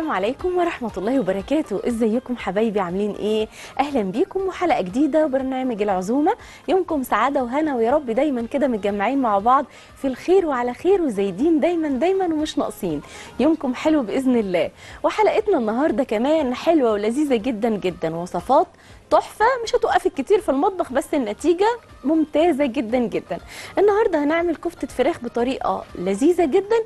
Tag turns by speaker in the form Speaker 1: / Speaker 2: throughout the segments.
Speaker 1: عليكم ورحمة الله وبركاته ازيكم حبايبي عاملين ايه اهلا بيكم وحلقة جديدة وبرنامج العزومة يومكم سعادة وهنا ويا رب دايما كده متجمعين مع بعض في الخير وعلى خير وزايدين دايما دايما ومش ناقصين يومكم حلو بإذن الله وحلقتنا النهاردة كمان حلوة ولذيذة جدا جدا وصفات تحفة مش هتوقفك كتير في المطبخ بس النتيجة ممتازة جدا جدا النهاردة هنعمل كفتة فراخ بطريقة لذيذة جدا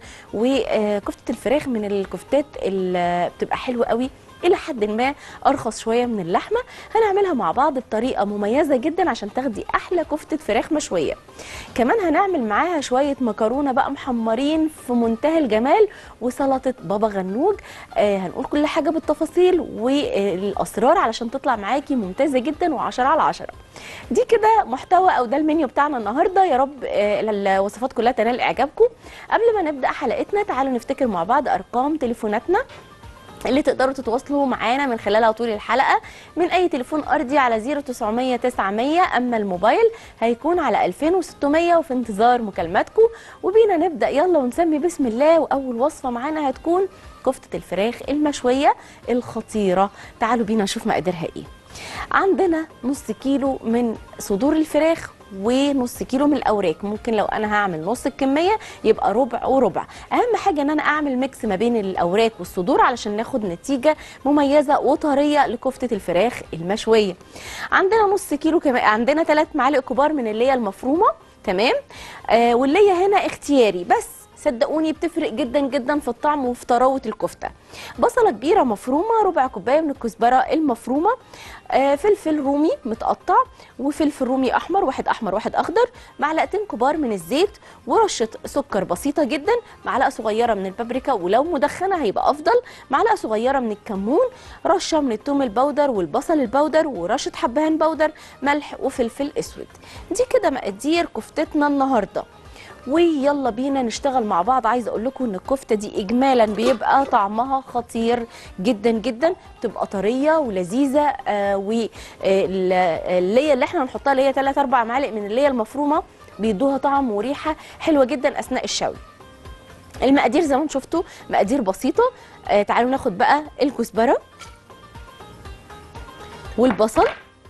Speaker 1: وكفتة الفراخ من الكفتات اللي بتبقى حلوة قوي الى حد ما ارخص شويه من اللحمه هنعملها مع بعض بطريقه مميزه جدا عشان تاخدي احلى كفته فراخ مشويه كمان هنعمل معاها شويه مكرونه بقى محمرين في منتهى الجمال وسلطه بابا غنوج آه هنقول كل حاجه بالتفاصيل والاسرار علشان تطلع معاكي ممتازه جدا و10 على 10 دي كده محتوى او ده المنيو بتاعنا النهارده يا رب آه الوصفات كلها تنال اعجابكم قبل ما نبدا حلقتنا تعالوا نفتكر مع بعض ارقام تليفوناتنا اللي تقدروا تتواصلوا معانا من خلالها طول الحلقه من اي تليفون ارضي على 0900 900 اما الموبايل هيكون على 2600 وفي انتظار مكالماتكم وبينا نبدا يلا ونسمي بسم الله واول وصفه معانا هتكون كفته الفراخ المشويه الخطيره تعالوا بينا نشوف مقاديرها ايه عندنا نص كيلو من صدور الفراخ ونص كيلو من الاوراق ممكن لو انا هعمل نص الكميه يبقى ربع وربع اهم حاجه ان انا اعمل ميكس ما بين الاوراق والصدور علشان ناخد نتيجه مميزه وطريه لكفته الفراخ المشويه عندنا نص كيلو كمان عندنا ثلاث معالق كبار من اللي هي المفرومه تمام آه واللي هي هنا اختياري بس صدقوني بتفرق جدا جدا في الطعم وفي طراوه الكفته بصله كبيره مفرومه ربع كوبايه من الكزبره المفرومه آه فلفل رومي متقطع وفلفل رومي احمر واحد احمر واحد اخضر معلقتين كبار من الزيت ورشه سكر بسيطه جدا معلقه صغيره من البابريكا ولو مدخنه هيبقى افضل معلقه صغيره من الكمون رشه من الثوم البودر والبصل البودر ورشه حبهان بودر ملح وفلفل اسود دي كده مقادير كفتتنا النهارده ويلا بينا نشتغل مع بعض عايزه اقول لكم ان الكفته دي اجمالا بيبقى طعمها خطير جدا جدا تبقى طريه ولذيذه آه واللي هي اللي احنا هنحطها اللي هي 3 4 معالق من اللي هي المفرومه بيدوها طعم وريحه حلوه جدا اثناء الشوي المقادير زي ما انتم شفتوا مقادير بسيطه آه تعالوا ناخد بقى الكزبره والبصل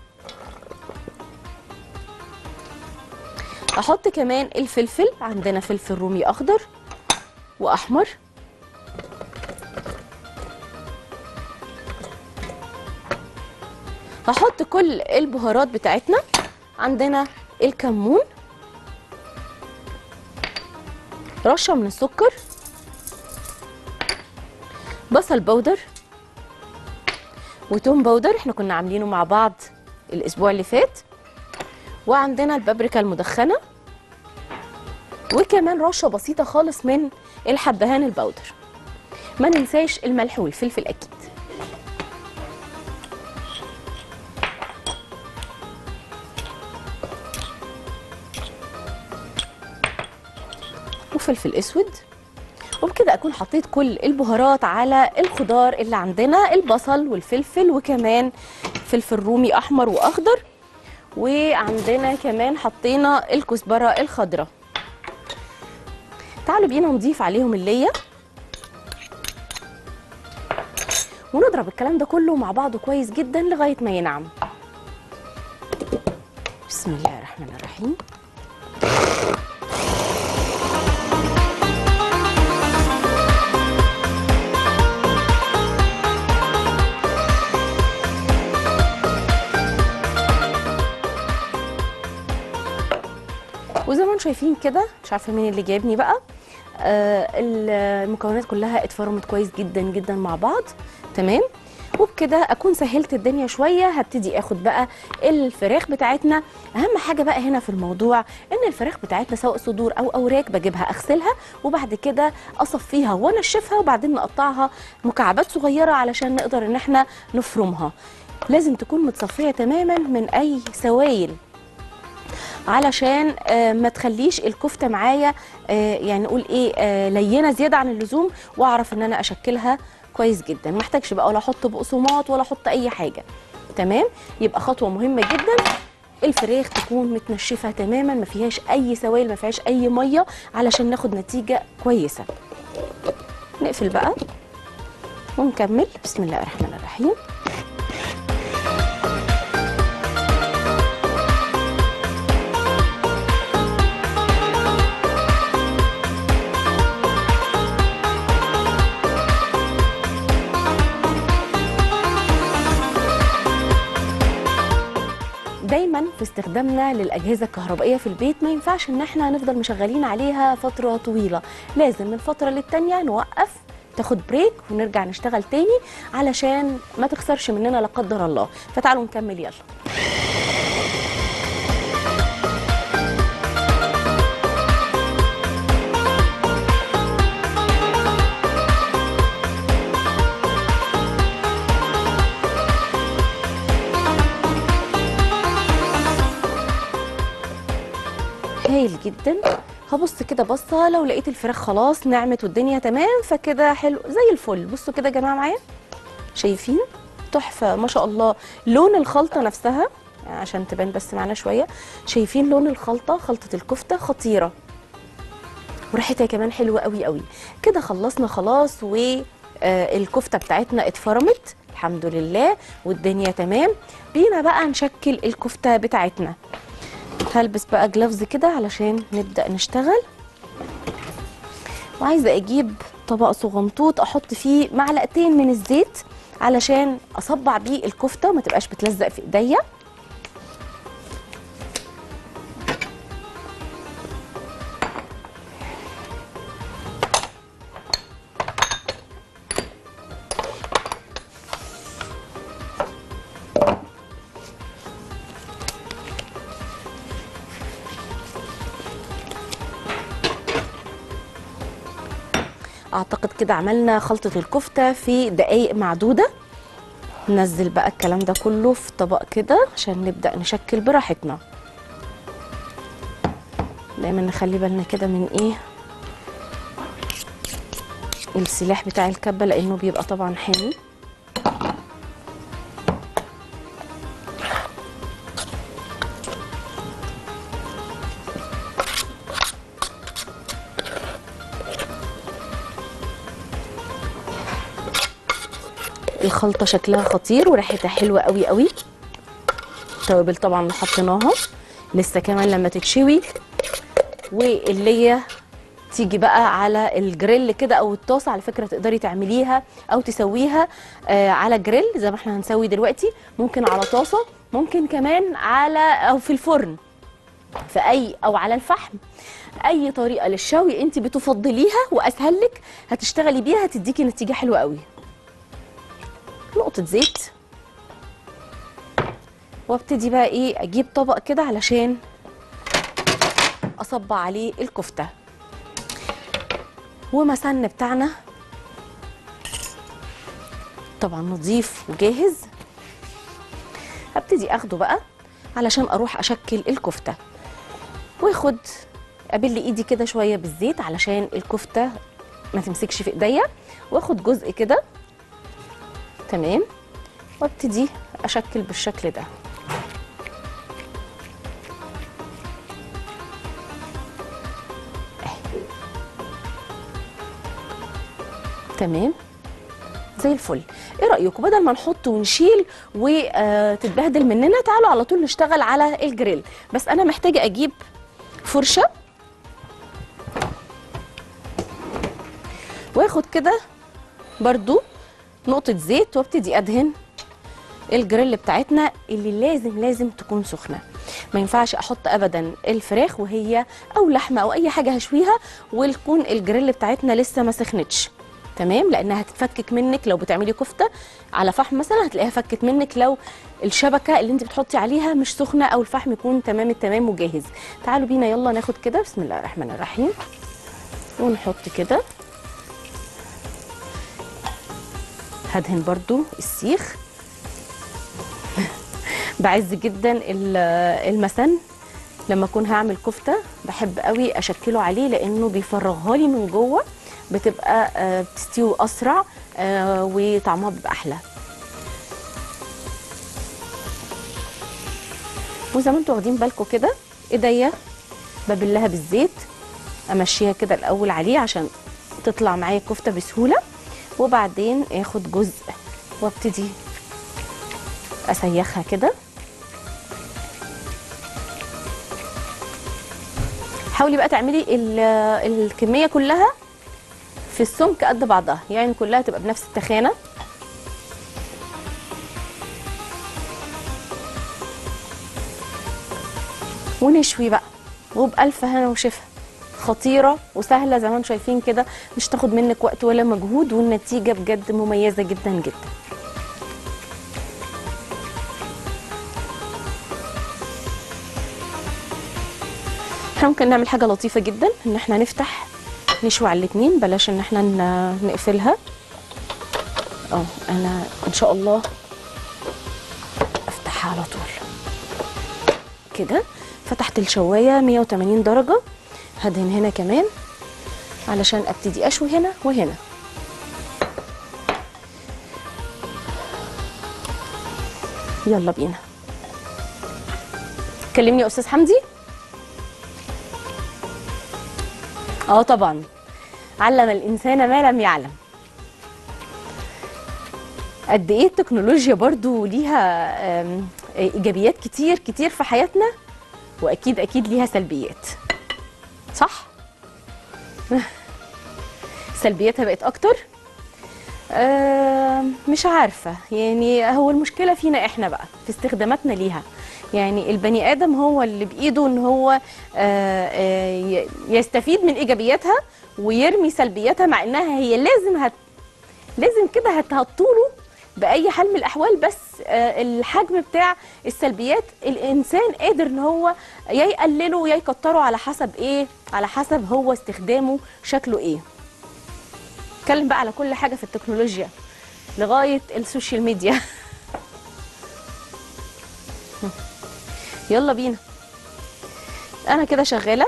Speaker 1: احط كمان الفلفل عندنا فلفل رومي اخضر واحمر هحط كل البهارات بتاعتنا عندنا الكمون رشه من السكر بصل بودر وتوم بودر احنا كنا عاملينه مع بعض الاسبوع اللي فات وعندنا البابريكا المدخنه وكمان رشه بسيطه خالص من الحبهان البودر ما ننساش الملح والفلفل اكيد وفلفل اسود وبكده اكون حطيت كل البهارات على الخضار اللي عندنا البصل والفلفل وكمان فلفل رومي احمر واخضر وعندنا كمان حطينا الكزبره الخضراء تعالوا بينا نضيف عليهم الليه ونضرب الكلام ده كله مع بعضه كويس جدا لغايه ما ينعم بسم الله الرحمن الرحيم وزي ما انتم شايفين كده مش عارفه مين اللي جايبني بقى آه المكونات كلها اتفرمت كويس جدا جدا مع بعض تمام وبكده اكون سهلت الدنيا شويه هبتدي اخد بقى الفراخ بتاعتنا اهم حاجه بقى هنا في الموضوع ان الفراخ بتاعتنا سواء صدور او اوراق بجيبها اغسلها وبعد كده اصفيها وانشفها وبعدين نقطعها مكعبات صغيره علشان نقدر ان احنا نفرمها لازم تكون متصفيه تماما من اي سوائل علشان آه ما تخليش الكفته معايا آه يعني نقول ايه آه لينه زياده عن اللزوم واعرف ان انا اشكلها كويس جدا ما احتاجش بقى ولا احط بقسماط ولا احط اي حاجه تمام يبقى خطوه مهمه جدا الفراخ تكون متنشفه تماما ما فيهاش اي سوائل ما فيهاش اي ميه علشان ناخد نتيجه كويسه نقفل بقى ونكمل بسم الله الرحمن الرحيم دايما في استخدامنا للاجهزه الكهربائيه في البيت ما ينفعش ان احنا نفضل مشغلين عليها فتره طويله لازم من فتره للتانيه نوقف تاخد بريك ونرجع نشتغل تاني علشان ما تخسرش مننا لا قدر الله فتعالوا نكمل يلا هايل جدا هبص كده بصه لو لقيت الفراخ خلاص نعمت والدنيا تمام فكده حلو زي الفل بصوا كده يا جماعه معايا شايفين تحفه ما شاء الله لون الخلطه نفسها عشان تبان بس معانا شويه شايفين لون الخلطه خلطه الكفته خطيره وريحتها كمان حلوه قوي قوي كده خلصنا خلاص والكفته بتاعتنا اتفرمت الحمد لله والدنيا تمام بينا بقى نشكل الكفته بتاعتنا هلبس بقى جلافز كده علشان نبدأ نشتغل وعايزة أجيب طبق صغنطوط أحط فيه معلقتين من الزيت علشان أصبع بيه الكفتة وما تبقاش بتلزق في إيديا اعتقد كده عملنا خلطة الكفتة في دقايق معدودة ننزل بقى الكلام ده كله في طبق كده عشان نبدأ نشكل براحتنا دايما نخلي بالنا كده من ايه السلاح بتاع الكبة لانه بيبقى طبعا حامي الخلطه شكلها خطير وريحتها حلوه قوي قوي التوابل طبعا اللي حطيناها لسه كمان لما تتشوي واللي هي تيجي بقى على الجريل كده او الطاسه على فكره تقدري تعمليها او تسويها آه على جريل زي ما احنا هنسوي دلوقتي ممكن على طاسه ممكن كمان على او في الفرن في اي او على الفحم اي طريقه للشوي انت بتفضليها واسهل لك هتشتغلي بيها هتديكي نتيجه حلوه قوي نقطة زيت وابتدي بقى ايه اجيب طبق كده علشان اصب عليه الكفتة ومسن بتاعنا طبعا نضيف وجاهز هبتدي اخده بقى علشان اروح اشكل الكفتة واخد ابل ايدي كده شوية بالزيت علشان الكفتة ما تمسكش في ايديا واخد جزء كده تمام وابتدي اشكل بالشكل ده أهي. تمام زي الفل ايه رايكم بدل ما نحط ونشيل وتتبهدل مننا تعالوا على طول نشتغل على الجريل بس انا محتاجه اجيب فرشه واخد كده برضو نقطة زيت وابتدي ادهن الجريل بتاعتنا اللي لازم لازم تكون سخنة ما ينفعش احط ابدا الفراخ وهي او لحمة او اي حاجة هشويها وتكون الجريل بتاعتنا لسه ما سخنتش تمام لانها هتتفكك منك لو بتعملي كفته على فحم مثلا هتلاقيها فكت منك لو الشبكه اللي انت بتحطي عليها مش سخنه او الفحم يكون تمام التمام وجاهز تعالوا بينا يلا ناخد كده بسم الله الرحمن الرحيم ونحط كده هدهن برضو السيخ بعز جدا ال- المسن لما اكون هعمل كفته بحب قوي اشكله عليه لانه بيفرغها لي من جوه بتبقى آه، بتستوي اسرع آه، وطعمها بيبقى احلى وزي ما انتوا واخدين بالكم كده ايديا ببلها بالزيت امشيها كده الاول عليه عشان تطلع معايا الكفته بسهوله وبعدين اخد جزء وابتدي اسيخها كده حاولي بقى تعملي ال- الكميه كلها في السمك قد بعضها يعني كلها تبقى بنفس التخانه ونشوي بقى وبألف هنا وشفا خطيرة وسهلة زي ما انتم شايفين كده مش تاخد منك وقت ولا مجهود والنتيجة بجد مميزة جدا جدا احنا ممكن نعمل حاجة لطيفة جدا ان احنا نفتح نشوي على الاتنين بلاش ان احنا ن- نقفلها اه انا ان شاء الله افتحها على طول كده فتحت الشوايه 180 درجه هدهن هنا كمان علشان ابتدي اشوي هنا وهنا يلا بينا كلمني يا استاذ حمدي اه طبعا علم الانسان ما لم يعلم قد ايه التكنولوجيا برضو ليها آم، ايجابيات كتير كتير في حياتنا واكيد اكيد ليها سلبيات صح سلبياتها بقت اكتر آم، مش عارفه يعني هو المشكله فينا احنا بقى في استخداماتنا ليها يعني البني ادم هو اللي بايده ان هو آه، آه، ي- يستفيد من ايجابياتها ويرمي سلبياتها مع انها هي لازم هت لازم كده هت- هتطوله باي حال من الاحوال بس آه، الحجم بتاع السلبيات الانسان قادر ان هو يا يقلله يا يكتره على حسب ايه على حسب هو استخدامه شكله ايه اتكلم بقى على كل حاجه في التكنولوجيا لغايه السوشيال ميديا يلا بينا انا كده شغاله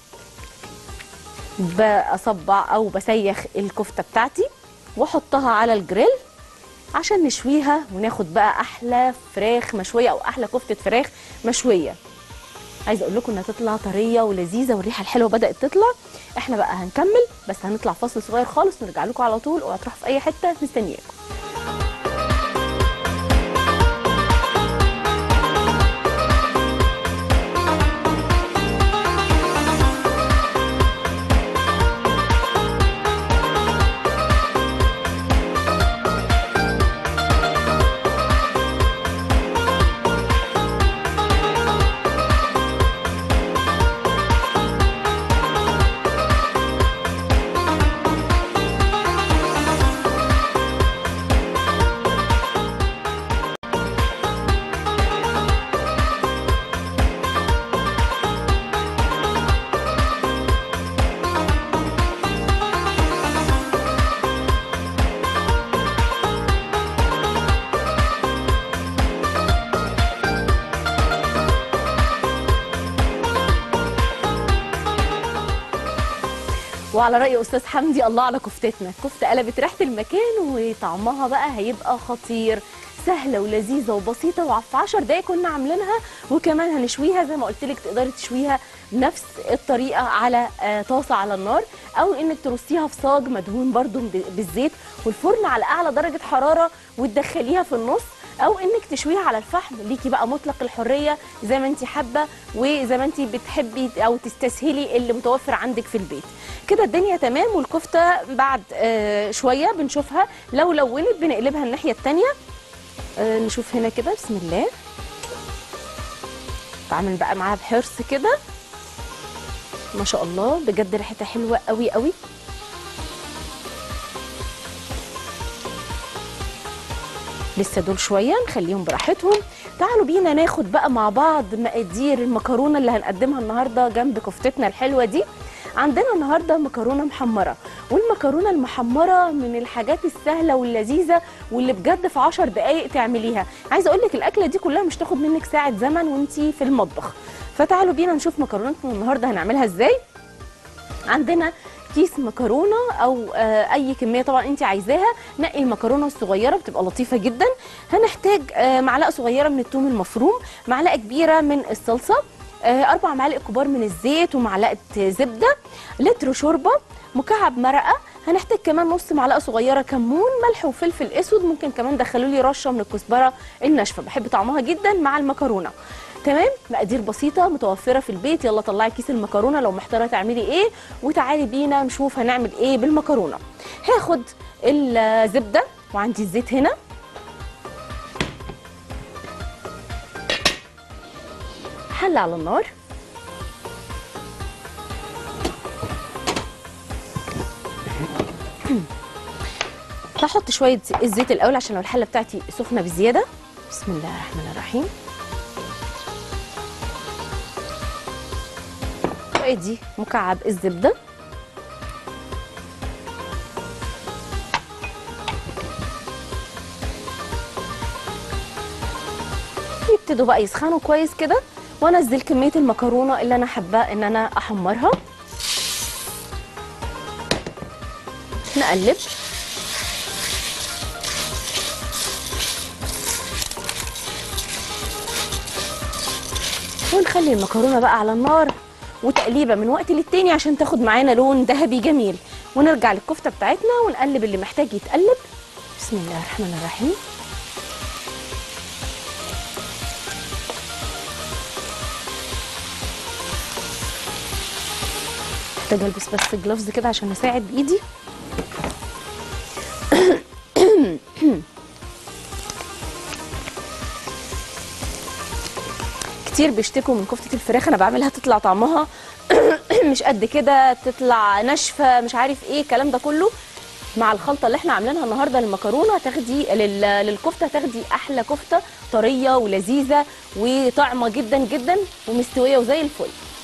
Speaker 1: بصبع او بسيخ الكفته بتاعتي واحطها على الجريل عشان نشويها وناخد بقى احلى فراخ مشويه او احلى كفته فراخ مشويه عايزه اقول لكم انها تطلع طريه ولذيذه والريحه الحلوه بدات تطلع احنا بقى هنكمل بس هنطلع فاصل صغير خالص ونرجع لكم على طول اوعوا تروحوا في اي حته مستنياكم وعلى راي استاذ حمدي الله على كفتتنا الكفته قلبت ريحه المكان وطعمها بقى هيبقى خطير سهله ولذيذه وبسيطه وفي 10 دقايق كنا عاملينها وكمان هنشويها زي ما قلت لك تقدري تشويها بنفس الطريقه على آه، طاسه على النار او انك ترصيها في صاج مدهون برضو ب- بالزيت والفرن على اعلى درجه حراره وتدخليها في النص او انك تشويها على الفحم ليكي بقى مطلق الحريه زي ما انت حابه وزي ما انت بتحبي او تستسهلي اللي متوفر عندك في البيت كده الدنيا تمام والكفته بعد آه، شويه بنشوفها لو لونت بنقلبها الناحيه الثانيه نشوف هنا كده بسم الله بعمل بقى معاها بحرص كده ما شاء الله بجد ريحتها حلوه قوي قوي لسه دول شويه نخليهم براحتهم تعالوا بينا ناخد بقى مع بعض مقادير المكرونه اللي هنقدمها النهارده جنب كفتتنا الحلوه دي عندنا النهارده مكرونه محمره والمكرونه المحمره من الحاجات السهله واللذيذه واللي بجد في 10 دقائق تعمليها عايزه اقول لك الاكله دي كلها مش تاخد منك ساعه زمن وانتي في المطبخ فتعالوا بينا نشوف مكرونتنا النهارده هنعملها ازاي عندنا كيس مكرونه او آه، اي كميه طبعا انت عايزاها نقي المكرونه الصغيره بتبقى لطيفه جدا هنحتاج آه، معلقه صغيره من الثوم المفروم معلقه كبيره من الصلصه آه، اربع معالق كبار من الزيت ومعلقه زبده لتر شوربه مكعب مرقه هنحتاج كمان نص معلقه صغيره كمون ملح وفلفل اسود ممكن كمان دخلوا لي رشه من الكزبره الناشفه بحب طعمها جدا مع المكرونه تمام مقادير بسيطه متوفره في البيت يلا طلعي كيس المكرونه لو محتاره تعملي ايه وتعالي بينا نشوف هنعمل ايه بالمكرونه هاخد الزبده وعندي الزيت هنا حل على النار هحط شويه الزيت الاول عشان لو الحله بتاعتي سخنه بزياده بسم الله الرحمن الرحيم وادي مكعب الزبده يبتدوا بقى يسخنوا كويس كده وانزل كميه المكرونه اللي انا حابه ان انا احمرها نقلب ونخلي المكرونه بقى على النار وتقليبه من وقت للتاني عشان تاخد معانا لون ذهبي جميل ونرجع للكفته بتاعتنا ونقلب اللي محتاج يتقلب بسم الله الرحمن الرحيم محتاجه البس بس جلوفز كده عشان اساعد بايدي كتير بيشتكوا من كفته الفراخ انا بعملها تطلع طعمها مش قد كده تطلع ناشفه مش عارف ايه الكلام ده كله مع الخلطه اللي احنا عاملينها النهارده للمكرونه تاخدي لل- للكفته تاخدي احلى كفته طريه ولذيذه وطعمه جدا جدا ومستويه وزي الفل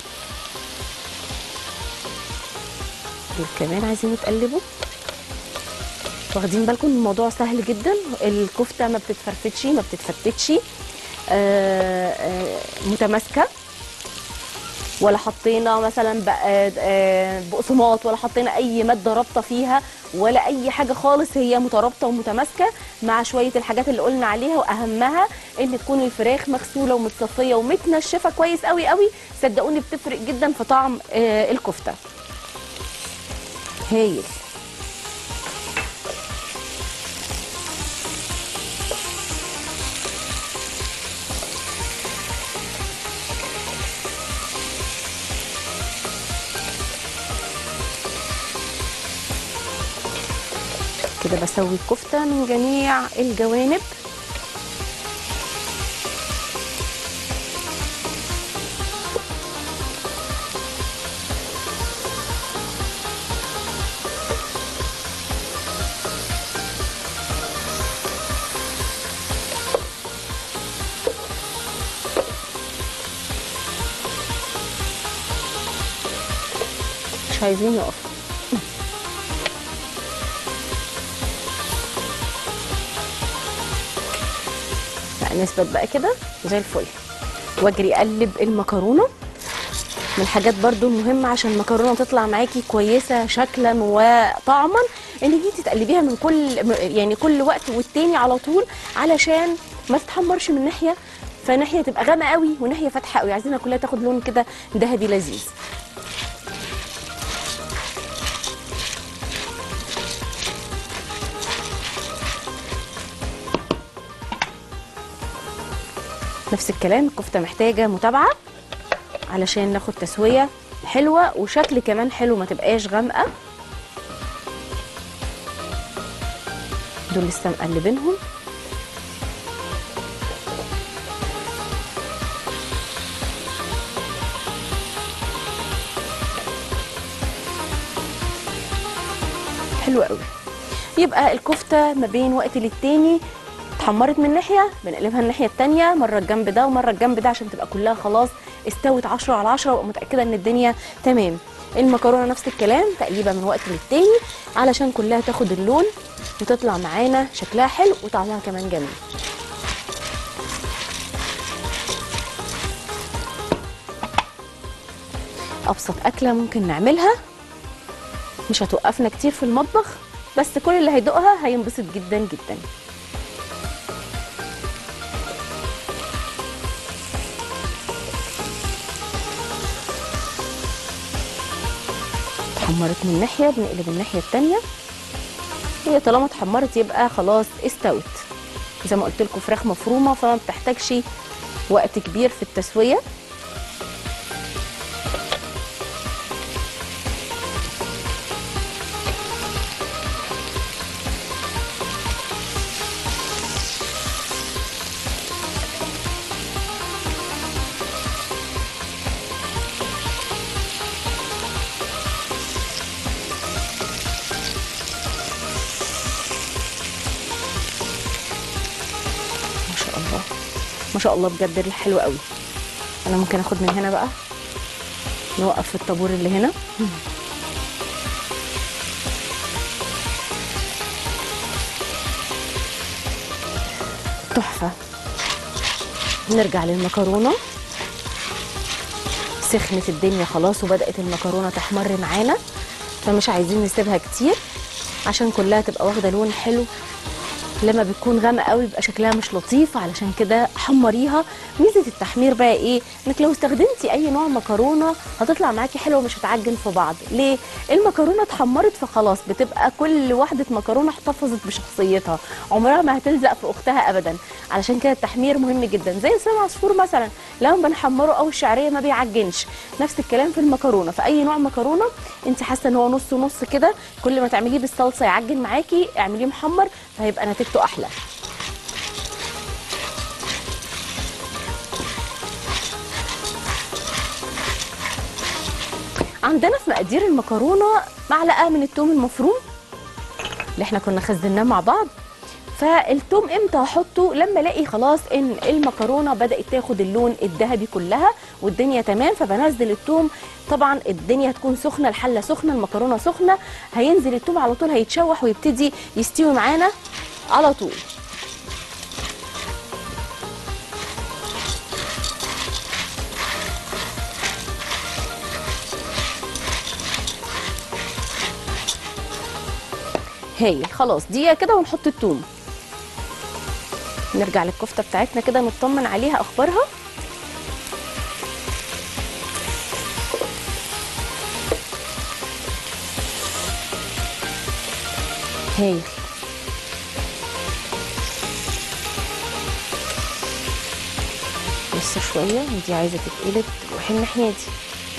Speaker 1: دول كمان عايزين يتقلبوا واخدين بالكم الموضوع سهل جدا الكفته ما بتتفرفتش ما بتتفتتش آه، آه، متماسكه ولا حطينا مثلا بق- آه، بقسماط ولا حطينا اي ماده رابطه فيها ولا اي حاجه خالص هي مترابطه ومتماسكه مع شويه الحاجات اللي قلنا عليها واهمها ان تكون الفراخ مغسوله ومتصفيه ومتنشفه كويس قوي قوي صدقوني بتفرق جدا في طعم آه، الكفته هايل كده بسوي الكفته من جميع الجوانب مش عايزين يقفوا لا نثبت بقى كده زي الفل واجري اقلب المكرونه من الحاجات برضو المهمة عشان المكرونة تطلع معاكي كويسة شكلا وطعما ان انت تقلبيها من كل يعني كل وقت والتاني على طول علشان ما تتحمرش من ناحية فناحية تبقى غامقة قوي وناحية فاتحة قوي عايزينها كلها تاخد لون كده ذهبي لذيذ نفس الكلام الكفته محتاجه متابعه علشان ناخد تسويه حلوه وشكل كمان حلو ما تبقاش غامقه دول لسه مقلبينهم حلو قوي يبقى الكفته ما بين وقت للتاني اتحمرت من ناحيه بنقلبها الناحيه التانيه مره الجنب ده ومره الجنب ده عشان تبقى كلها خلاص استوت 10 على 10 وابقى متاكده ان الدنيا تمام المكرونه نفس الكلام تقليبه من وقت للتاني علشان كلها تاخد اللون وتطلع معانا شكلها حلو وطعمها كمان جميل ابسط اكله ممكن نعملها مش هتوقفنا كتير في المطبخ بس كل اللي هيدوقها هينبسط جدا جدا اتحمرت من ناحيه بنقلب الناحيه التانيه هي طالما اتحمرت يبقى خلاص استوت زي ما قلت لكم فراخ مفرومه فما بتحتاجش وقت كبير في التسويه ما شاء الله ما شاء الله بجد حلو قوي انا ممكن اخد من هنا بقى نوقف في الطابور اللي هنا تحفه نرجع للمكرونه سخنت الدنيا خلاص وبدات المكرونه تحمر معانا فمش عايزين نسيبها كتير عشان كلها تبقى واخده لون حلو لما بتكون غامقه قوي بيبقى شكلها مش لطيف علشان كده حمريها ميزه التحمير بقى ايه انك لو استخدمتي اي نوع مكرونه هتطلع معاكي حلوه ومش هتعجن في بعض ليه المكرونه اتحمرت فخلاص بتبقى كل واحده مكرونه احتفظت بشخصيتها عمرها ما هتلزق في اختها ابدا علشان كده التحمير مهم جدا زي لسان عصفور مثلا لما بنحمره او الشعريه ما بيعجنش نفس الكلام في المكرونه في اي نوع مكرونه انت حاسه ان هو نص نص كده كل ما تعمليه بالصلصه يعجن معاكي اعمليه محمر فهيبقى نتيجته احلى عندنا في مقادير المكرونه معلقه من الثوم المفروم اللي احنا كنا خزناه مع بعض فالثوم امتى هحطه لما الاقي خلاص ان المكرونه بدات تاخد اللون الذهبي كلها والدنيا تمام فبنزل الثوم طبعا الدنيا هتكون سخنه الحله سخنه المكرونه سخنه هينزل الثوم على طول هيتشوح ويبتدي يستوي معانا على طول هايل خلاص دقيقه كده ونحط الثوم نرجع للكفته بتاعتنا كده نطمن عليها اخبارها هايل لسه شويه دي عايزه تتقلب تروح الناحيه دي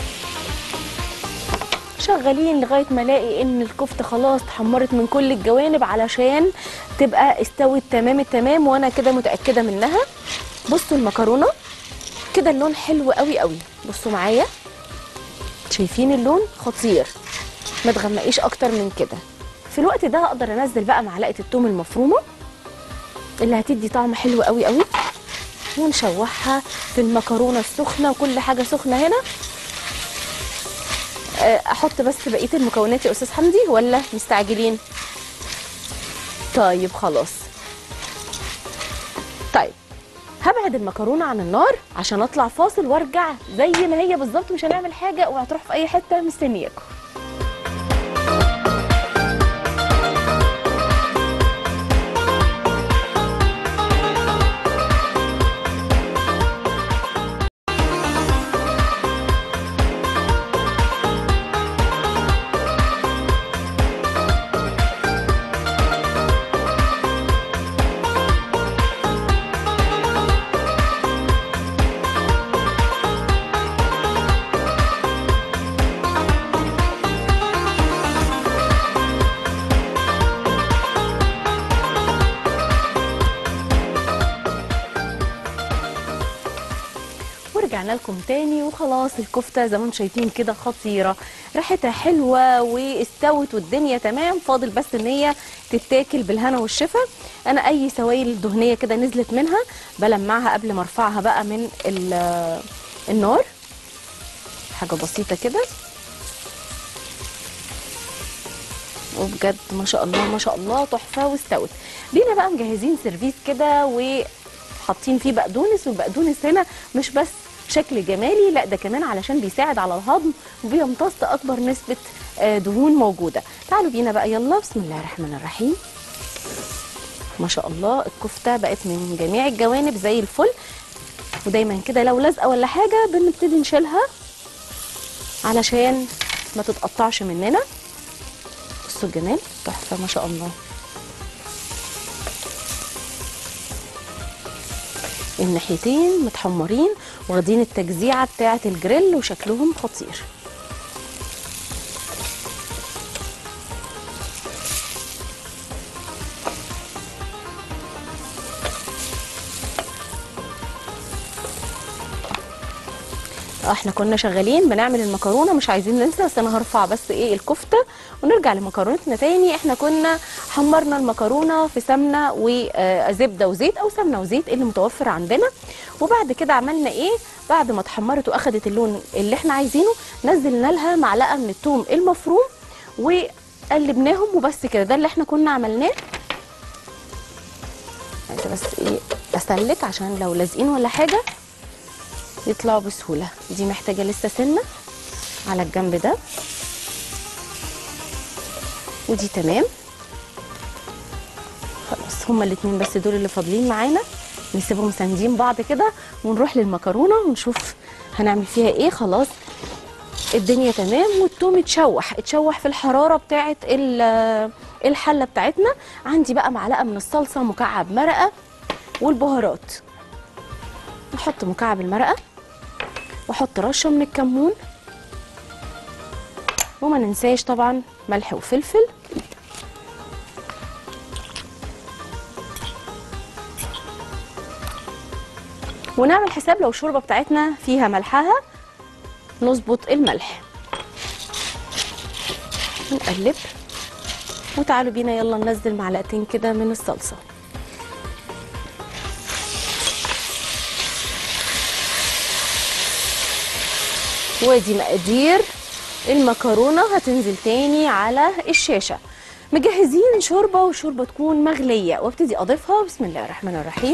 Speaker 1: شغالين لغايه ما الاقي ان الكفته خلاص اتحمرت من كل الجوانب علشان تبقى استوت تمام التمام وانا كده متاكده منها بصوا المكرونه كده اللون حلو قوي قوي بصوا معايا شايفين اللون خطير ما تغمقيش اكتر من كده في الوقت ده هقدر انزل بقى معلقه الثوم المفرومه اللي هتدي طعم حلو قوي قوي ونشوحها في المكرونه السخنه وكل حاجه سخنه هنا احط بس بقيه المكونات يا استاذ حمدي ولا مستعجلين طيب خلاص طيب هبعد المكرونه عن النار عشان اطلع فاصل وارجع زي ما هي بالظبط مش هنعمل حاجه وهتروح في اي حته مستنياكم ورجعنا لكم تاني وخلاص الكفته زي ما انتم شايفين كده خطيره ريحتها حلوه واستوت والدنيا تمام فاضل بس ان هي تتاكل بالهنا والشفا انا اي سوائل دهنيه كده نزلت منها بلمعها قبل ما ارفعها بقى من ال- النار حاجه بسيطه كده وبجد ما شاء الله ما شاء الله تحفه واستوت بينا بقى مجهزين سيرفيس كده وحاطين فيه بقدونس والبقدونس هنا مش بس شكل جمالي لا ده كمان علشان بيساعد على الهضم وبيمتص اكبر نسبه آه، دهون موجوده تعالوا بينا بقى يلا بسم الله الرحمن الرحيم ما شاء الله الكفته بقت من جميع الجوانب زي الفل ودايما كده لو لازقه ولا حاجه بنبتدي نشيلها علشان ما تتقطعش مننا بصوا الجمال تحفه ما شاء الله الناحيتين متحمرين واخدين التجزيعه بتاعه الجريل وشكلهم خطير اه احنا كنا شغالين بنعمل المكرونه مش عايزين ننسى بس انا هرفع بس ايه الكفته ونرجع لمكرونتنا تاني احنا كنا حمرنا المكرونه في سمنه وزبده وزيت او سمنه وزيت اللي متوفر عندنا وبعد كده عملنا ايه بعد ما اتحمرت واخدت اللون اللي احنا عايزينه نزلنا لها معلقه من الثوم المفروم وقلبناهم وبس كده ده اللي احنا كنا عملناه عايزه بس ايه اسلك عشان لو لازقين ولا حاجه يطلعوا بسهوله دي محتاجه لسه سنه على الجنب ده ودي تمام خلاص هما الاتنين بس دول اللي فاضلين معانا نسيبهم ساندين بعض كده ونروح للمكرونه ونشوف هنعمل فيها ايه خلاص الدنيا تمام والثوم اتشوح اتشوح في الحراره بتاعه ال- الحله بتاعتنا عندي بقى معلقه من الصلصه مكعب مرقه والبهارات نحط مكعب المرقه واحط رشه من الكمون وما ننساش طبعا ملح وفلفل ونعمل حساب لو الشوربه بتاعتنا فيها ملحها نظبط الملح نقلب وتعالوا بينا يلا ننزل معلقتين كده من الصلصه وادي مقادير المكرونه هتنزل تاني على الشاشه مجهزين شوربه والشوربه تكون مغليه وابتدي اضيفها بسم الله الرحمن الرحيم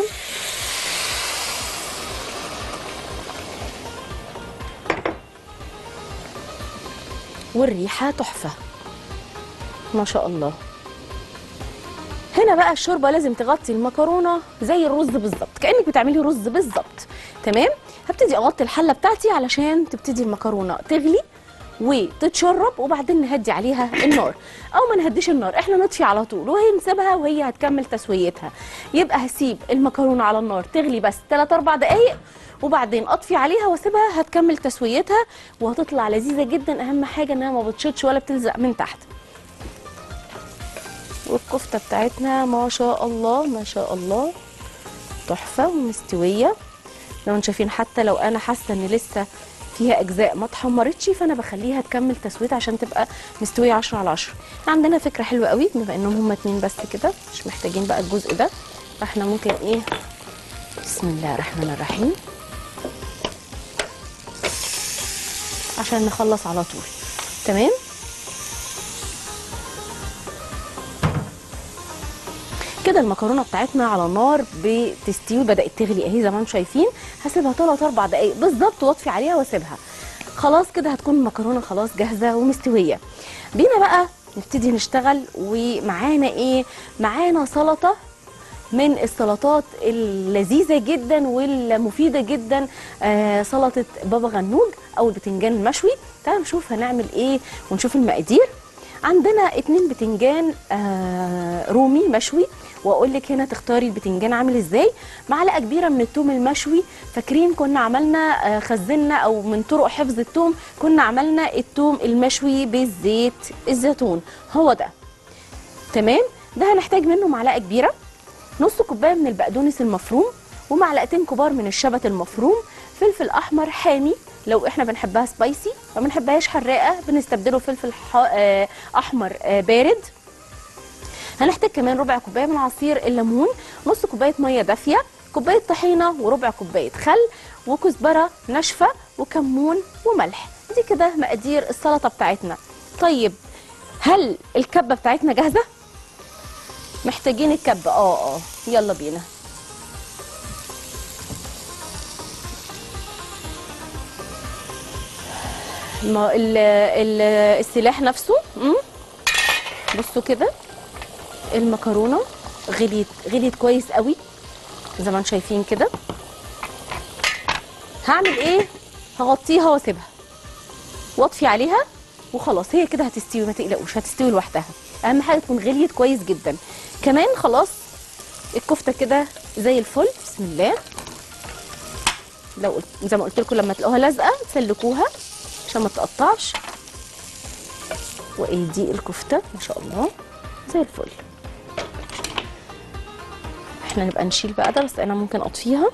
Speaker 1: والريحه تحفه ما شاء الله هنا بقى الشوربه لازم تغطي المكرونه زي الرز بالظبط كانك بتعملي رز بالظبط تمام هبتدي اغطي الحله بتاعتي علشان تبتدي المكرونه تغلي وتتشرب وبعدين نهدي عليها النار او ما نهديش النار احنا نطفي على طول وهي نسيبها وهي هتكمل تسويتها يبقى هسيب المكرونه على النار تغلي بس 3 4 دقائق وبعدين اطفي عليها واسيبها هتكمل تسويتها وهتطلع لذيذه جدا اهم حاجه انها ما بتشطش ولا بتلزق من تحت والكفته بتاعتنا ما شاء الله ما شاء الله تحفه ومستويه لو انتم شايفين حتى لو انا حاسه ان لسه فيها اجزاء ما اتحمرتش فانا بخليها تكمل تسويتها عشان تبقى مستويه 10 على 10 عندنا فكره حلوه قوي بما انهم هما اتنين بس كده مش محتاجين بقى الجزء ده فاحنا ممكن ايه بسم الله الرحمن الرحيم عشان نخلص على طول تمام كده المكرونه بتاعتنا على النار بتستوي بدات تغلي اهي زي ما انتم شايفين هسيبها 3 4 دقائق بالظبط واطفي عليها واسيبها خلاص كده هتكون المكرونه خلاص جاهزه ومستويه بينا بقى نبتدي نشتغل ومعانا ايه معانا سلطه من السلطات اللذيذه جدا والمفيده جدا آه سلطه بابا غنوج او البتنجان المشوي تعالوا نشوف هنعمل ايه ونشوف المقادير عندنا اتنين بتنجان آه رومي مشوي واقول لك هنا تختاري البتنجان عامل ازاي معلقه كبيره من الثوم المشوي فاكرين كنا عملنا آه خزنا او من طرق حفظ الثوم كنا عملنا الثوم المشوي بالزيت الزيتون هو ده تمام ده هنحتاج منه معلقه كبيره نص كوبايه من البقدونس المفروم ومعلقتين كبار من الشبت المفروم فلفل احمر حامي لو احنا بنحبها سبايسي ما بنحبهاش حراقه بنستبدله فلفل ح... آه احمر آه بارد هنحتاج كمان ربع كوبايه من عصير الليمون نص كوبايه ميه دافيه كوبايه طحينه وربع كوبايه خل وكزبره ناشفه وكمون وملح دي كده مقادير السلطه بتاعتنا طيب هل الكبه بتاعتنا جاهزه محتاجين الكبه اه اه يلا بينا ما ال ال السلاح نفسه مم. بصوا كده المكرونه غليت غليت كويس قوي زي ما انتم شايفين كده هعمل ايه هغطيها واسيبها واطفي عليها وخلاص هي كده هتستوي ما تقلقوش هتستوي لوحدها اهم حاجه تكون غليت كويس جدا كمان خلاص الكفته كده زي الفل بسم الله لو قلت زي ما قلت لكم لما تلاقوها لازقه تسلكوها عشان ما تقطعش وادي الكفته ما شاء الله زي الفل احنا نبقى نشيل بقى ده بس انا ممكن اطفيها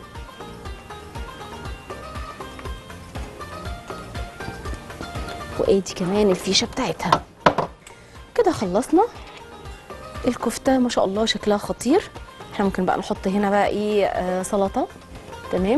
Speaker 1: وادي كمان الفيشه بتاعتها كده خلصنا الكفته ما شاء الله شكلها خطير احنا ممكن بقى نحط هنا بقى ايه آه سلطه تمام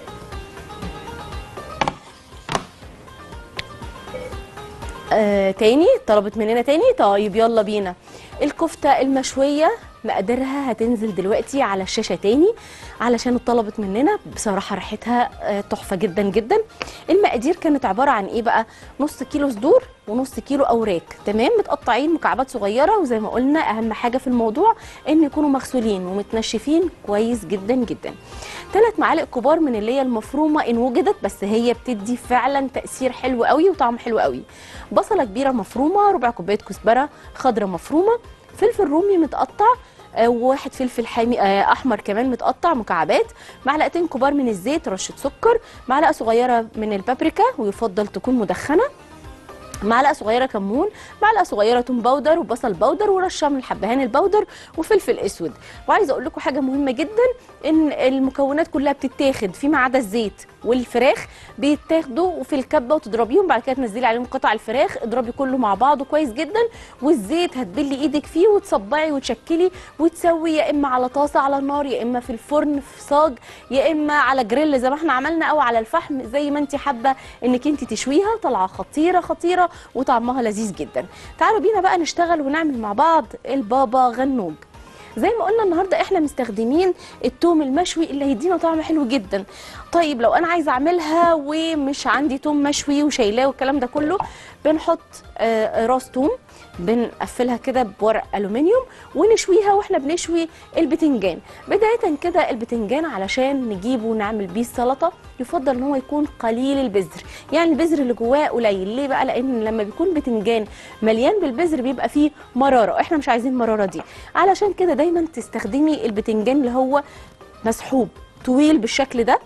Speaker 1: آه تاني طلبت مننا تاني طيب يلا بينا الكفته المشويه مقاديرها هتنزل دلوقتي على الشاشه تاني علشان اتطلبت مننا بصراحه ريحتها آه، تحفه جدا جدا المقادير كانت عباره عن ايه بقى نص كيلو صدور ونص كيلو اوراق تمام متقطعين مكعبات صغيره وزي ما قلنا اهم حاجه في الموضوع ان يكونوا مغسولين ومتنشفين كويس جدا جدا ثلاث معالق كبار من اللي هي المفرومه ان وجدت بس هي بتدي فعلا تاثير حلو قوي وطعم حلو قوي بصله كبيره مفرومه ربع كوبايه كزبره خضره مفرومه فلفل رومي متقطع آه، وواحد فلفل حامي آه، احمر كمان متقطع مكعبات معلقتين كبار من الزيت رشه سكر معلقه صغيره من البابريكا ويفضل تكون مدخنه معلقه صغيره كمون معلقه صغيره توم باودر وبصل باودر ورشه من الحبهان الباودر وفلفل اسود وعايزه اقول لكم حاجه مهمه جدا ان المكونات كلها بتتاخد فيما عدا الزيت والفراخ بيتاخدوا في الكبه وتضربيهم بعد كده تنزلي عليهم قطع الفراخ اضربي كله مع بعضه كويس جدا والزيت هتبلي ايدك فيه وتصبعي وتشكلي وتسوي يا اما على طاسه على النار يا اما في الفرن في صاج يا اما على جريل زي ما احنا عملنا او على الفحم زي ما انت حابه انك انت تشويها طالعه خطيره خطيره وطعمها لذيذ جدا تعالوا بينا بقى نشتغل ونعمل مع بعض البابا غنوج زي ما قلنا النهارده احنا مستخدمين التوم المشوي اللي هيدينا طعم حلو جدا طيب لو انا عايزه اعملها ومش عندي توم مشوي وشايلاه والكلام ده كله بنحط آه، راس توم بنقفلها كده بورق الومنيوم ونشويها واحنا بنشوي البتنجان بدايه كده البتنجان علشان نجيبه ونعمل بيه السلطه يفضل ان هو يكون قليل البذر يعني البذر اللي جواه قليل ليه بقى لان لما بيكون بتنجان مليان بالبذر بيبقى فيه مراره احنا مش عايزين المراره دي علشان كده دايما تستخدمي البتنجان اللي هو مسحوب طويل بالشكل ده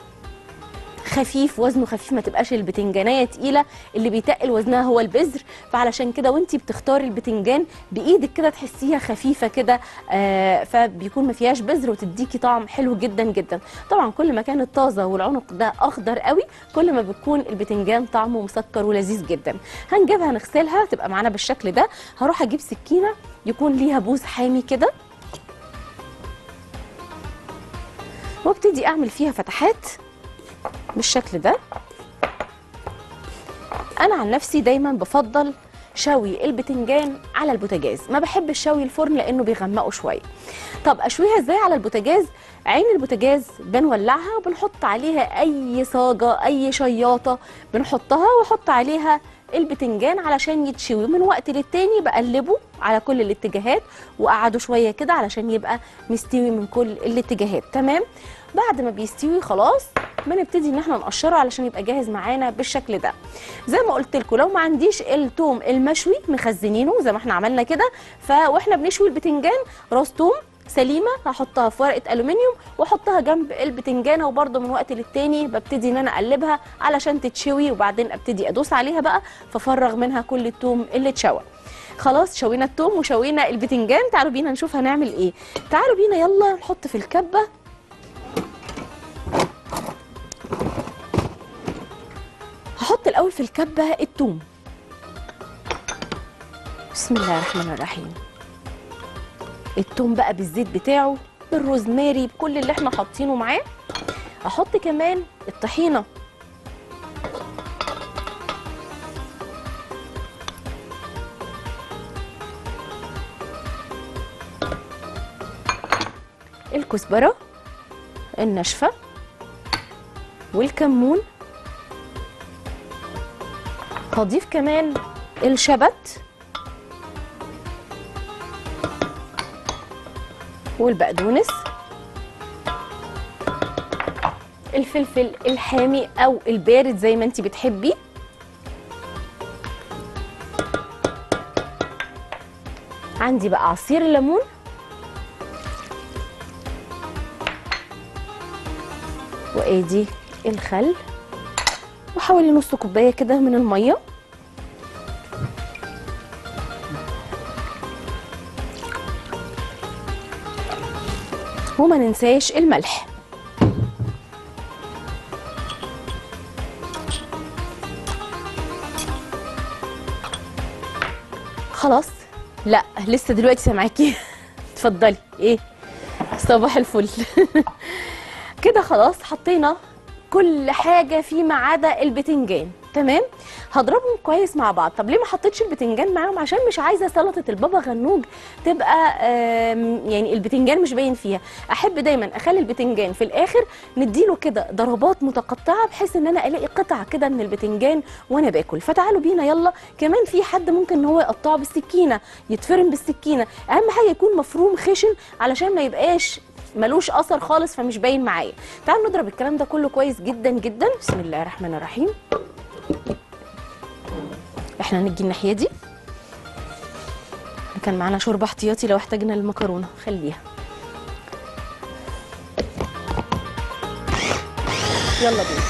Speaker 1: خفيف وزنه خفيف ما تبقاش البتنجانيه تقيله اللي بيتقل وزنها هو البذر فعلشان كده وانتي بتختاري البتنجان بايدك كده تحسيها خفيفه كده آه فبيكون ما فيهاش بذر وتديكي طعم حلو جدا جدا طبعا كل ما كانت طازه والعنق ده اخضر قوي كل ما بيكون البتنجان طعمه مسكر ولذيذ جدا هنجيبها نغسلها تبقى معانا بالشكل ده هروح اجيب سكينه يكون ليها بوز حامي كده وابتدي اعمل فيها فتحات بالشكل ده انا عن نفسي دايما بفضل شوي البتنجان على البوتاجاز ما بحب الشوي الفرن لانه بيغمقه شويه طب اشويها ازاي على البوتاجاز عين البوتاجاز بنولعها وبنحط عليها اي صاجه اي شياطه بنحطها واحط عليها البتنجان علشان يتشوي من وقت للتاني بقلبه على كل الاتجاهات واقعده شويه كده علشان يبقى مستوي من كل الاتجاهات تمام بعد ما بيستوي خلاص بنبتدي ان احنا نقشره علشان يبقى جاهز معانا بالشكل ده زي ما قلت لكم لو ما عنديش التوم المشوي مخزنينه زي ما احنا عملنا كده فواحنا بنشوي البتنجان راس توم سليمه هحطها في ورقه الومنيوم واحطها جنب البتنجانه وبرده من وقت للتاني ببتدي ان انا اقلبها علشان تتشوي وبعدين ابتدي ادوس عليها بقى ففرغ منها كل التوم اللي اتشوى خلاص شوينا التوم وشوينا البتنجان تعالوا بينا نشوف هنعمل ايه تعالوا بينا يلا نحط في الكبه هحط الاول في الكبه التوم بسم الله الرحمن الرحيم التوم بقى بالزيت بتاعه بالروزماري بكل اللي احنا حاطينه معاه احط كمان الطحينه الكزبره الناشفه والكمون هضيف كمان الشبت والبقدونس الفلفل الحامي او البارد زي ما انت بتحبي عندي بقى عصير الليمون وادي الخل وحوالي نص كوبايه كده من الميه وما ننساش الملح خلاص لا لسه دلوقتي سامعاكي اتفضلي ايه صباح الفل كده خلاص حطينا كل حاجه فيما عدا البتنجان تمام هضربهم كويس مع بعض طب ليه ما حطيتش البتنجان معاهم عشان مش عايزه سلطه البابا غنوج تبقى آم، يعني البتنجان مش باين فيها احب دايما اخلي البتنجان في الاخر نديله كده ضربات متقطعه بحيث ان انا الاقي قطع كده من البتنجان وانا باكل فتعالوا بينا يلا كمان في حد ممكن ان هو يقطعه بالسكينه يتفرم بالسكينه اهم حاجه يكون مفروم خشن علشان ما يبقاش ملوش اثر خالص فمش باين معايا تعالوا نضرب الكلام ده كله كويس جدا جدا بسم الله الرحمن الرحيم احنا هنجي الناحيه دي كان معانا شوربه احتياطي لو احتاجنا المكرونه خليها يلا بينا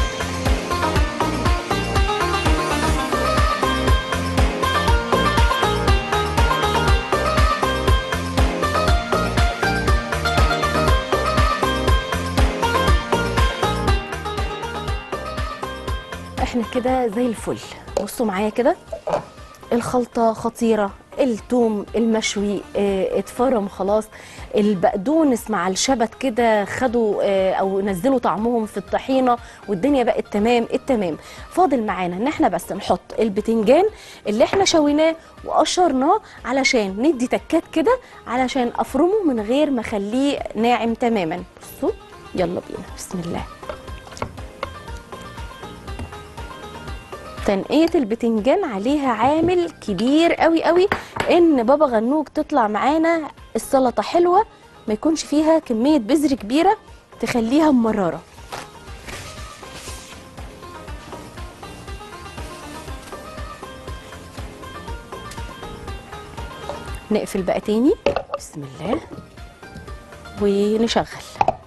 Speaker 1: احنا كده زي الفل بصوا معايا كده الخلطه خطيره التوم المشوي اه اتفرم خلاص البقدونس مع الشبت كده خدوا اه او نزلوا طعمهم في الطحينه والدنيا بقت تمام التمام فاضل معانا ان احنا بس نحط البتنجان اللي احنا شويناه وقشرناه علشان ندي تكات كده علشان افرمه من غير ما اخليه ناعم تماما بصوا يلا بينا بسم الله تنقية البتنجان عليها عامل كبير قوي قوي ان بابا غنوج تطلع معانا السلطة حلوة ما يكونش فيها كمية بذر كبيرة تخليها مرارة نقفل بقى تاني بسم الله ونشغل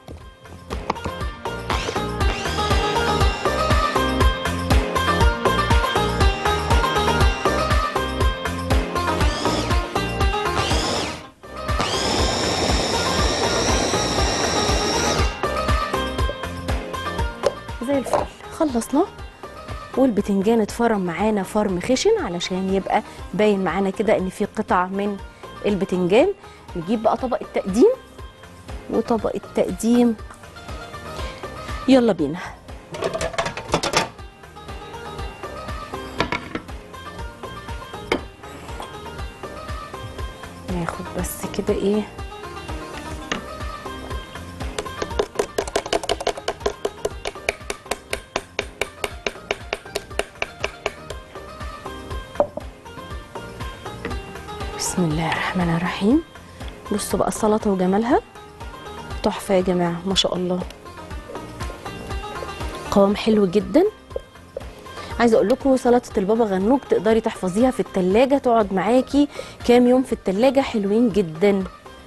Speaker 1: زي الفل خلصناه والبتنجان اتفرم معانا فرم خشن علشان يبقى باين معانا كده ان في قطع من البتنجان نجيب بقى طبق التقديم وطبق التقديم يلا بينا ناخد بس كده ايه بسم الله الرحمن الرحيم بصوا بقى السلطه وجمالها تحفه يا جماعه ما شاء الله قوام حلو جدا عايزه اقول لكم سلطه البابا غنوج تقدري تحفظيها في التلاجة تقعد معاكي كام يوم في التلاجة حلوين جدا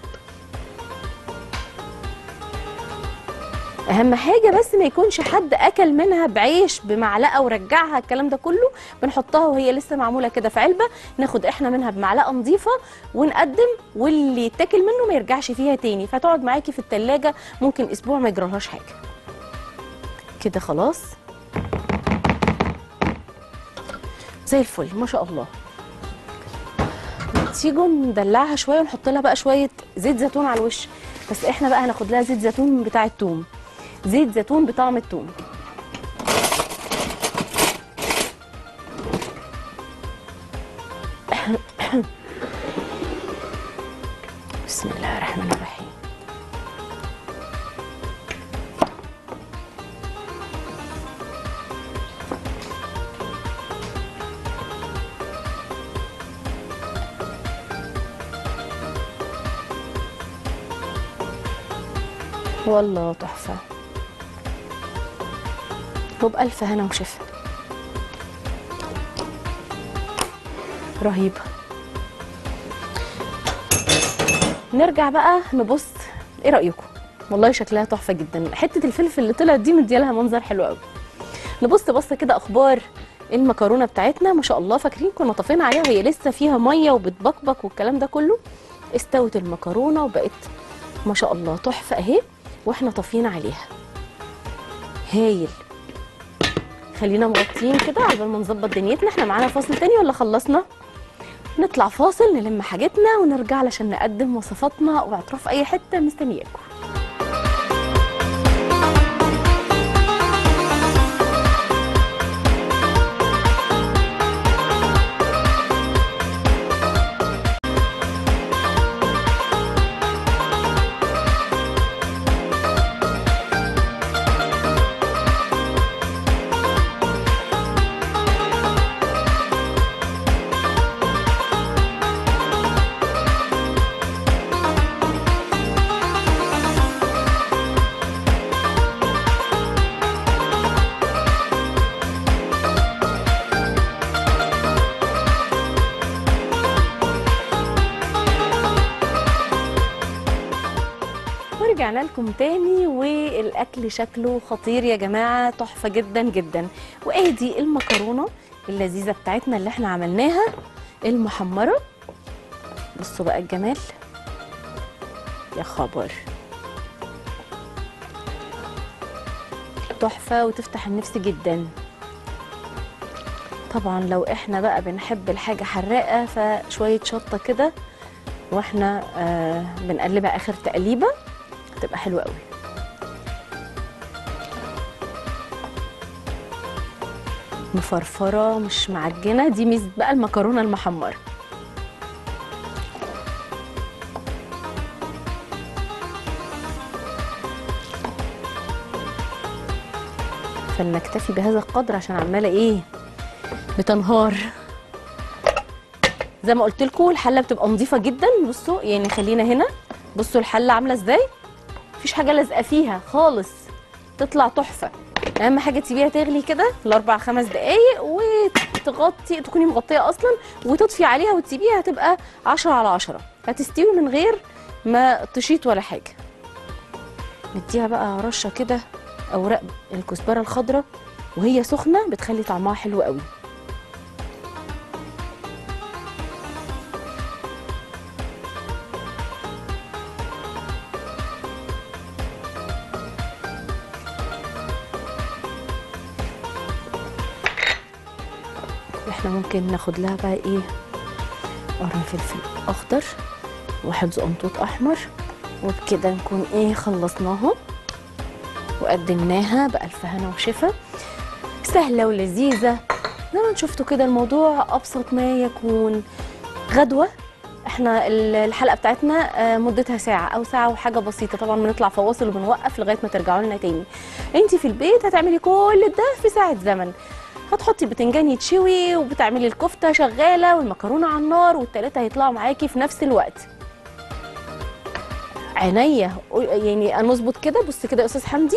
Speaker 1: اهم حاجه بس ما يكونش حد اكل منها بعيش بمعلقه ورجعها الكلام ده كله بنحطها وهي لسه معموله كده في علبه ناخد احنا منها بمعلقه نظيفه ونقدم واللي يتاكل منه ما يرجعش فيها تاني فتقعد معاكي في التلاجة ممكن اسبوع ما يجرالهاش حاجه كده خلاص زي الفل ما شاء الله تيجوا ندلعها شويه ونحط لها بقى شويه زيت زيتون على الوش بس احنا بقى هناخد لها زيت زيتون بتاع التوم زيت زيتون بطعم التوم بسم الله الرحمن الرحيم والله تحفة وبألف هنا وشفا رهيبة نرجع بقى نبص ايه رايكم والله شكلها تحفه جدا حته الفلفل اللي طلعت دي مديالها منظر حلو قوي نبص بصه كده اخبار المكرونه بتاعتنا ما شاء الله فاكرين كنا طافين عليها وهي لسه فيها ميه وبتبقبق والكلام ده كله استوت المكرونه وبقت ما شاء الله تحفه اهي واحنا طافين عليها هايل خلينا مغطيين كده عقبال ما نظبط دنيتنا احنا معانا فاصل تاني ولا خلصنا نطلع فاصل نلم حاجتنا ونرجع علشان نقدم وصفاتنا واعتراف اي حته مستنياكم ورجعنا لكم تاني والاكل شكله خطير يا جماعه تحفه جدا جدا وادي المكرونه اللذيذه بتاعتنا اللي احنا عملناها المحمره بصوا بقى الجمال يا خبر تحفه وتفتح النفس جدا طبعا لو احنا بقى بنحب الحاجه حراقه فشويه شطه كده واحنا آه بنقلبها اخر تقليبه هتبقى حلوه قوي مفرفره مش معجنه دي ميزه بقى المكرونه المحمره فلنكتفي بهذا القدر عشان عماله ايه بتنهار زي ما قلت لكم الحله بتبقى نظيفه جدا بصوا يعني خلينا هنا بصوا الحله عامله ازاي مفيش حاجه لازقه فيها خالص تطلع تحفه اهم حاجه تسيبيها تغلي كده لاربع خمس دقايق وتغطي تكوني مغطيه اصلا وتطفي عليها وتسيبيها هتبقى 10 على 10 هتستوي من غير ما تشيط ولا حاجه نديها بقى رشه كده اوراق الكزبره الخضراء وهي سخنه بتخلي طعمها حلو قوي احنا ممكن ناخد لها بقى ايه قرن فلفل اخضر واحد زقنطوط احمر وبكده نكون ايه خلصناها وقدمناها بألف هنا وشفا سهلة ولذيذة زي ما انتوا شفتوا كده الموضوع أبسط ما يكون غدوة احنا ال- الحلقة بتاعتنا آه، مدتها ساعة أو ساعة وحاجة بسيطة طبعا بنطلع فواصل وبنوقف لغاية ما ترجعوا لنا تاني انت في البيت هتعملي كل ده في ساعة زمن هتحطي بتنجان يتشوي وبتعملي الكفتة شغالة والمكرونة على النار والتلاتة هيطلعوا معاكي في نفس الوقت عينيا يعني نظبط كده بص كده يا استاذ حمدي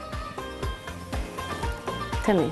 Speaker 1: تمام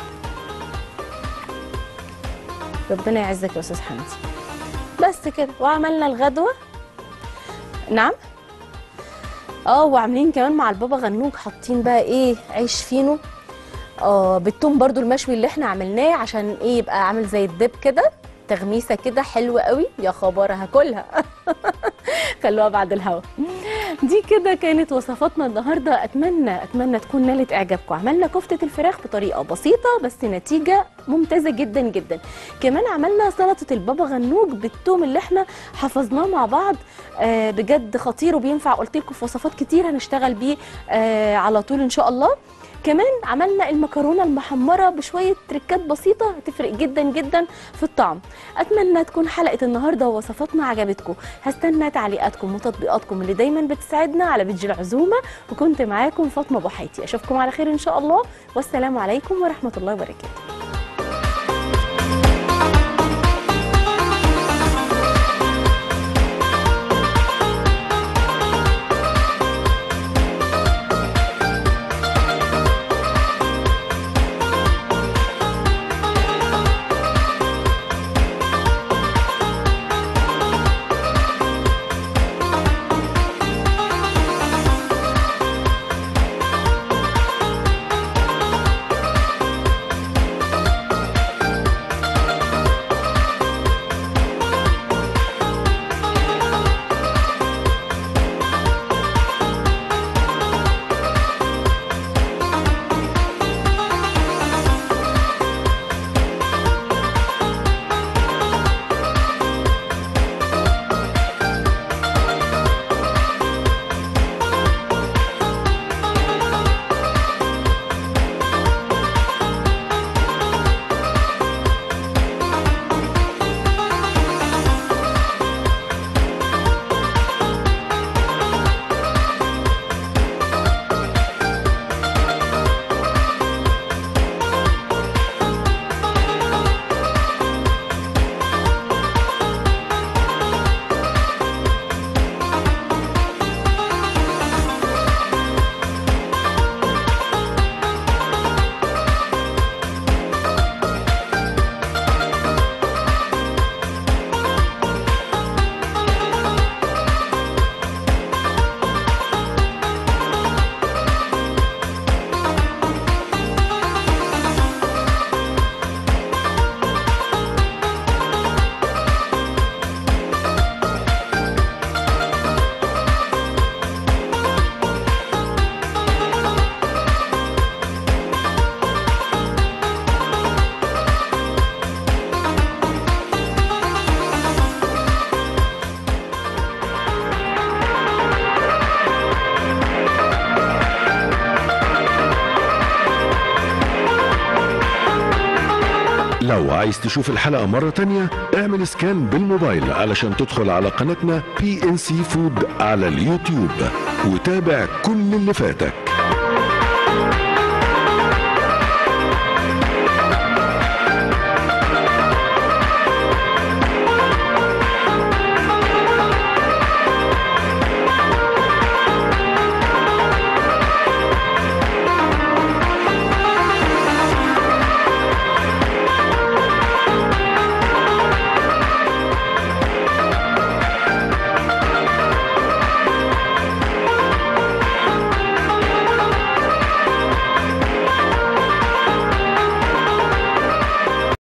Speaker 1: ربنا يعزك يا استاذ حمدي بس كده وعملنا الغدوه نعم اه وعاملين كمان مع البابا غنوج حاطين بقى ايه عيش فينو اه بالثوم برضو المشوي اللي احنا عملناه عشان ايه يبقى عامل زي الدب كده تغميسه كده حلوه قوي يا خبر هاكلها خلوها بعد الهوا دي كده كانت وصفاتنا النهارده اتمنى اتمنى تكون نالت اعجابكم عملنا كفته الفراخ بطريقه بسيطه بس نتيجه ممتازه جدا جدا كمان عملنا سلطه البابا غنوج بالثوم اللي احنا حفظناه مع بعض آه بجد خطير وبينفع قلت لكم في وصفات كتير هنشتغل بيه آه على طول ان شاء الله كمان عملنا المكرونه المحمره بشويه تريكات بسيطه هتفرق جدا جدا في الطعم اتمنى تكون حلقه النهارده ووصفاتنا عجبتكم هستنى تعليقاتكم وتطبيقاتكم اللي دايما بتساعدنا على بيج العزومه وكنت معاكم فاطمه ابو حياتي اشوفكم على خير ان شاء الله والسلام عليكم ورحمه الله وبركاته
Speaker 2: لو عايز تشوف الحلقة مرة تانية اعمل سكان بالموبايل علشان تدخل على قناتنا بي ان سي فود على اليوتيوب وتابع كل اللي فاتك